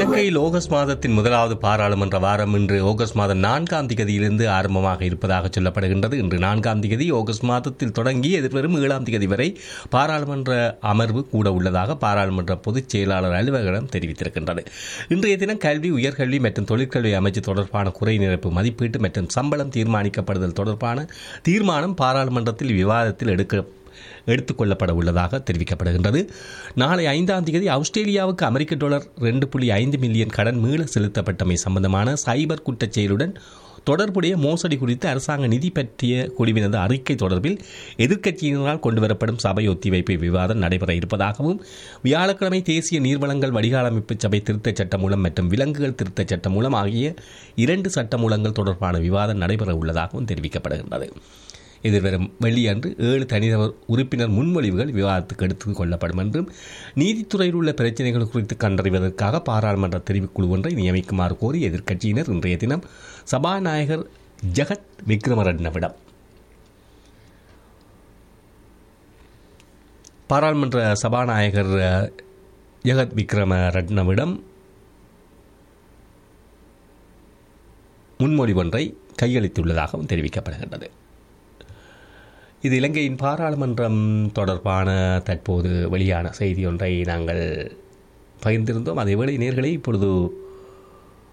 இலங்கையில் ஆகஸ்ட் மாதத்தின் முதலாவது பாராளுமன்ற வாரம் இன்று ஆகஸ்ட் மாதம் நான்காம் திகதியிலிருந்து ஆரம்பமாக இருப்பதாக சொல்லப்படுகின்றது இன்று நான்காம் திகதி ஆகஸ்ட் மாதத்தில் தொடங்கி எதிர்வரும் ஏழாம் திகதி வரை பாராளுமன்ற அமர்வு கூட உள்ளதாக பாராளுமன்ற பொதுச் செயலாளர் அலுவலகம் தெரிவித்திருக்கின்றது இன்றைய தினம் கல்வி உயர்கல்வி மற்றும் தொழிற்கல்வி அமைச்சு தொடர்பான குறை நிரப்பு மதிப்பீட்டு மற்றும் சம்பளம் தீர்மானிக்கப்படுதல் தொடர்பான தீர்மானம் பாராளுமன்றத்தில் விவாதத்தில் எடுக்க எடுத்துக்கொள்ளப்பட உள்ளதாக தெரிவிக்கப்படுகின்றது நாளை ஐந்தாம் தேதி ஆஸ்திரேலியாவுக்கு அமெரிக்க டாலர் ரெண்டு புள்ளி ஐந்து மில்லியன் கடன் மீள செலுத்தப்பட்டமை சம்பந்தமான சைபர் குற்றச் செயலுடன் தொடர்புடைய மோசடி குறித்து அரசாங்க நிதி பற்றிய குழுவினது அறிக்கை தொடர்பில் எதிர்க்கட்சியினரால் கொண்டுவரப்படும் சபை ஒத்திவைப்பு விவாதம் நடைபெற இருப்பதாகவும் வியாழக்கிழமை தேசிய நீர்வளங்கள் வடிகாலமைப்பு சபை திருத்தச் சட்ட மூலம் மற்றும் விலங்குகள் திருத்தச் சட்டம் மூலம் ஆகிய இரண்டு சட்ட மூலங்கள் தொடர்பான விவாதம் நடைபெற உள்ளதாகவும் தெரிவிக்கப்படுகின்றது எதிர்வரும் வெள்ளியன்று ஏழு தனிநபர் உறுப்பினர் முன்மொழிவுகள் விவாதத்துக்கு எடுத்துக் கொள்ளப்படும் என்றும் நீதித்துறையில் உள்ள பிரச்சினைகள் குறித்து கண்டறிவதற்காக பாராளுமன்ற தெரிவுக்குழு ஒன்றை நியமிக்குமாறு கோரி எதிர்க்கட்சியினர் இன்றைய தினம் சபாநாயகர் ஜெகத் விக்ரமரட்னவிடம் பாராளுமன்ற சபாநாயகர் அஹ், ஜெகத் விக்ரமரட்னவிடம் முன்மொழிவு ஒன்றை கையளித்துள்ளதாகவும் தெரிவிக்கப்படுகின்றது இது இலங்கையின் பாராளுமன்றம் தொடர்பான தற்போது வெளியான செய்தி ஒன்றை நாங்கள் பகிர்ந்திருந்தோம் அதேவேளை நேர்களை இப்பொழுது